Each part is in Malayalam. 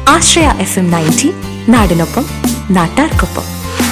ആശ്രയ എഫ് എം നയൻറ്റി നാടിനൊപ്പം നാട്ടാർക്കൊപ്പം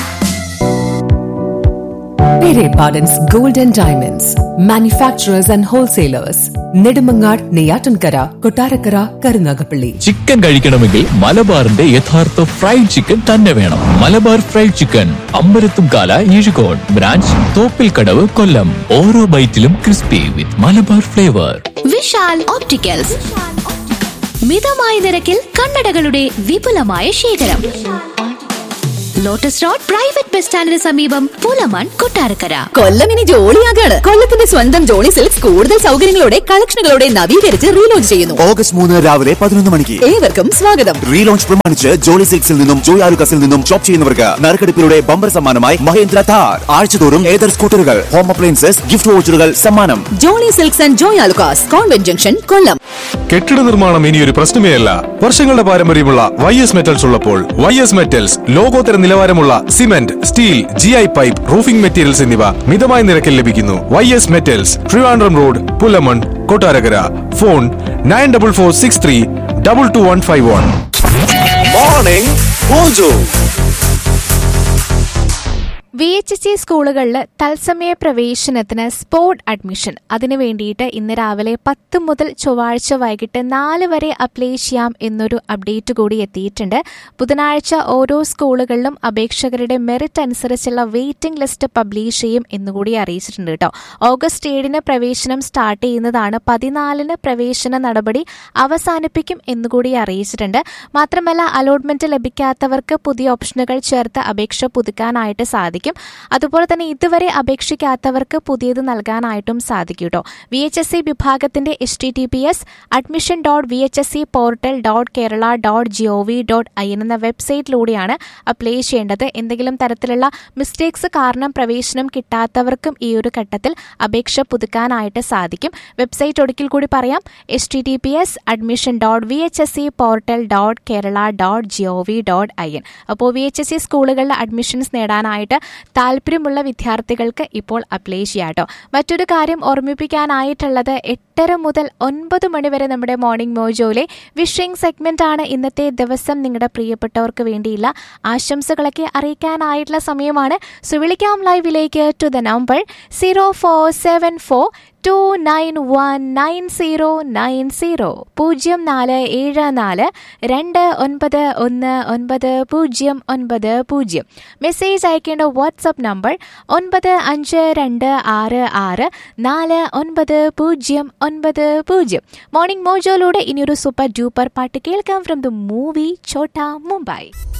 Pere Pardon's Gold and Diamonds, manufacturers and wholesalers, Nedumangad, Neyatankara, Kotarakara, Karunagapalli. Chicken കഴിക്കണമെങ്കിൽ മലബാറിന്റെ യഥാർത്ഥ ഫ്രൈഡ് ചിക്കൻ തന്നെ വേണം മലബാർ ഫ്രൈഡ് ചിക്കൻ അമ്പലത്തുംകാല ഈഴുകോട് ബ്രാഞ്ച് തോപ്പിൽക്കടവ് കൊല്ലം ഓരോ ബൈറ്റിലും crispy with Malabar flavour Vishal opticals മിതമായ നിരക്കിൽ കണ്ണടകളുടെ വിപുലമായ ശേഖരം ലോട്ടസ് റോഡ് പ്രൈവറ്റ് ബസ് സ്റ്റാൻഡിന് സമീപം പുലമൺ കൊട്ടാരക്കര കൊല്ലം ഇനി ജോളിയാകാണ് കൊല്ലത്തിന്റെ സ്വന്തം ജോളി സിൽക്സ് കൂടുതൽ സൗകര്യങ്ങളോടെ കളക്ഷനുകളോടെ നവീകരിച്ച് റീലോഞ്ച് ചെയ്യുന്നു ഓഗസ്റ്റ് മൂന്ന് രാവിലെ പതിനൊന്ന് മണിക്ക് ഏവർക്കും സ്വാഗതം റീലോഞ്ച് പ്രമാണിച്ച് ജോളി സിൽക്സിൽ നിന്നും ജോയ് ആലുക്കസിൽ നിന്നും ഷോപ്പ് ചെയ്യുന്നവർക്ക് നറുക്കെടുപ്പിലൂടെ ബമ്പർ സമ്മാനമായി മഹേന്ദ്ര താർ ആഴ്ചതോറും ഏതർ സ്കൂട്ടറുകൾ ഹോം അപ്ലയൻസസ് ഗിഫ്റ്റ് വോച്ചറുകൾ സമ്മാനം Jolly silks and Joy Alukkas convent junction Kollam കെട്ടിട നിർമ്മാണം ഇനി ഒരു പ്രശ്നമേ അല്ല വർഷങ്ങളുടെ പാരമ്പര്യമുള്ള വൈ എസ് മെറ്റൽസ് ഉള്ളപ്പോൾ വൈ എസ് മെറ്റൽസ് ലോകോത്തര നിലവാരമുള്ള cement steel G I pipe roofing materials എന്നിവ മിതമായ നിരക്കിൽ ലഭിക്കുന്നു Y S metals Trivandrum road Pulamon Kottarakkara phone nine double four six three double two one five one morning mojo V H S C സ്കൂളുകളിൽ തത്സമയ പ്രവേശനത്തിന് സ്പോട്ട് അഡ്മിഷൻ അതിനു വേണ്ടിയിട്ട് ഇന്ന് രാവിലെ പത്ത് മുതൽ ചൊവ്വാഴ്ച വൈകിട്ട് നാല് വരെ അപ്ലൈ ചെയ്യാം എന്നൊരു അപ്ഡേറ്റ് കൂടി എത്തിയിട്ടുണ്ട് ബുധനാഴ്ച ഓരോ സ്കൂളുകളിലും അപേക്ഷകരുടെ മെറിറ്റ് അനുസരിച്ചുള്ള വെയിറ്റിംഗ് ലിസ്റ്റ് പബ്ലിഷ് ചെയ്യും എന്നുകൂടി അറിയിച്ചിട്ടുണ്ട് കേട്ടോ ഓഗസ്റ്റ് ഏഴിന് പ്രവേശനം സ്റ്റാർട്ട് ചെയ്യുന്നതാണ് പതിനാലിന് പ്രവേശന നടപടി അവസാനിപ്പിക്കും എന്നുകൂടി അറിയിച്ചിട്ടുണ്ട് മാത്രമല്ല അലോട്ട്മെന്റ് ലഭിക്കാത്തവർക്ക് പുതിയ ഓപ്ഷനുകൾ ചേർത്ത് അപേക്ഷ പുതുക്കാനായിട്ട് സാധിക്കും അതുപോലെ തന്നെ ഇതുവരെ അപേക്ഷിക്കാത്തവർക്ക് പുതിയത് നൽകാനായിട്ടും സാധിക്കും കേട്ടോ വി എച്ച് എസ് സി വിഭാഗത്തിന്റെ H T T P S admission dot V H S C portal dot Kerala dot G O V dot I N എന്ന വെബ്സൈറ്റിലൂടെയാണ് അപ്ലൈ ചെയ്യേണ്ടത് എന്തെങ്കിലും തരത്തിലുള്ള മിസ്റ്റേക്സ് കാരണം പ്രവേശനം കിട്ടാത്തവർക്കും ഈ ഒരു ഘട്ടത്തിൽ അപേക്ഷ പുതുക്കാനായിട്ട് സാധിക്കും വെബ്സൈറ്റ് ഒടുക്കിൽ കൂടി പറയാം H T T P S admission dot V H S C portal dot Kerala dot G O V dot I N അപ്പോൾ വി എച്ച് എസ് സി സ്കൂളുകളിൽ അഡ്മിഷൻസ് നേടാനായിട്ട് താല്പര്യമുള്ള വിദ്യാർത്ഥികൾക്ക് ഇപ്പോൾ അപ്ലൈ ചെയ്യാം കേട്ടോ മറ്റൊരു കാര്യം ഓർമ്മിപ്പിക്കാനായിട്ടുള്ളത് എട്ടര മുതൽ ഒൻപത് മണി വരെ നമ്മുടെ മോർണിംഗ് മോജോയിലെ വിഷിംഗ് സെഗ്മെന്റ് ആണ് ഇന്നത്തെ ദിവസം നിങ്ങളുടെ പ്രിയപ്പെട്ടവർക്ക് വേണ്ടിയില്ല ആശംസകളൊക്കെ അറിയിക്കാനായിട്ടുള്ള സമയമാണ് സോ വിളിക്കാം ലൈവിലേക്ക് to the number zero four seven four two nine one nine zero nine zero പൂജ്യം നാല് ഏഴ് നാല് രണ്ട് ഒൻപത് ഒന്ന് ഒൻപത് പൂജ്യം ഒൻപത് പൂജ്യം മെസ്സേജ് അയക്കേണ്ട വാട്സപ്പ് നമ്പർ ഒൻപത് അഞ്ച് രണ്ട് ആറ് ആറ് നാല് ഒൻപത് പൂജ്യം ഒൻപത് പൂജ്യം മോർണിംഗ് മോജോയിലൂടെ ഇനിയൊരു സൂപ്പർ ഡ്യൂപ്പർ പാട്ട് കേൾക്കാം from the movie Chotta Mumbai